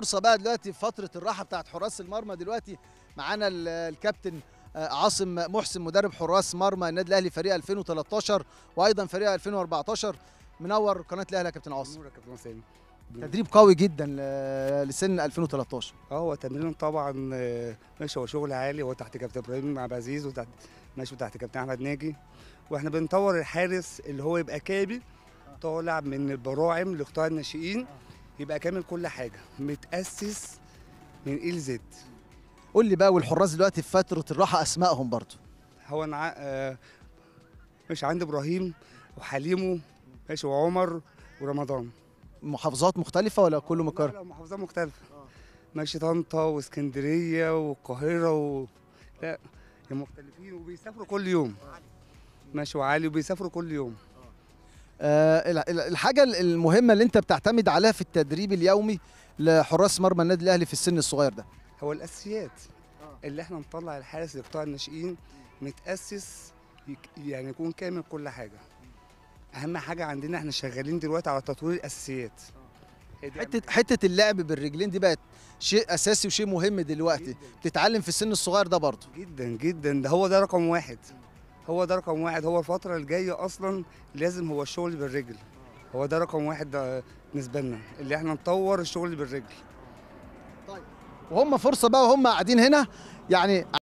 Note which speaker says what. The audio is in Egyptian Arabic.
Speaker 1: فرصه بقى دلوقتي في فتره الراحه بتاعت حراس المرمى دلوقتي معانا ال- الكابتن آه، عاصم محسن مدرب حراس مرمى النادي الاهلي فريق 2013 وايضا فريق 2014 منور قناه الاهلي يا كابتن عاصم
Speaker 2: نور يا كابتن حسين
Speaker 1: تدريب قوي جدا ل- لسن 2013
Speaker 2: اه هو تمرين طبعا آه، ماشي هو شغل عالي هو تحت كابتن ابراهيم عبد العزيز وتحت ماشي تحت كابتن احمد ناجي واحنا بنطور الحارس اللي هو يبقى كامل طالع من البراعم لقطاع الناشئين يبقى كامل كل حاجه متاسس من اي لزد
Speaker 1: قول لي بقى والحراس دلوقتي في فتره الراحه اسمائهم برضو
Speaker 2: هو انا ع- آه، ماشي عندي ابراهيم وحليمو ماشي وعمر ورمضان
Speaker 1: محافظات مختلفه ولا كله
Speaker 2: لا،
Speaker 1: مكرر
Speaker 2: لا، محافظات مختلفة ماشي طنطا واسكندرية والقاهرة و... لا مختلفين وبيسافروا كل يوم ماشي وعالي وبيسافروا كل يوم
Speaker 1: آه، ال- ال- الحاجة المهمة اللي أنت بتعتمد عليها في التدريب اليومي لحراس مرمى النادي الأهلي في السن الصغير ده
Speaker 2: هو الأساسيات اللي احنا نطلع الحارس لقطاع الناشئين متأسس يك- يعني يكون كامل كل حاجة أهم حاجة عندنا احنا شغالين دلوقتي على تطوير الأساسيات هي دي أهم
Speaker 1: حتة حتة اللعب بالرجلين دي بقت شيء أساسي وشيء مهم دلوقتي
Speaker 2: جداً.
Speaker 1: بتتعلم في السن الصغير ده برضه
Speaker 2: جدا جدا ده هو ده رقم واحد هو ده رقم واحد هو الفترة الجاية أصلا لازم هو الشغل بالرجل هو ده رقم واحد ده بالنسبة لنا اللي احنا نطور الشغل بالرجل
Speaker 1: وهم فرصة بقى وهم قاعدين هنا يعني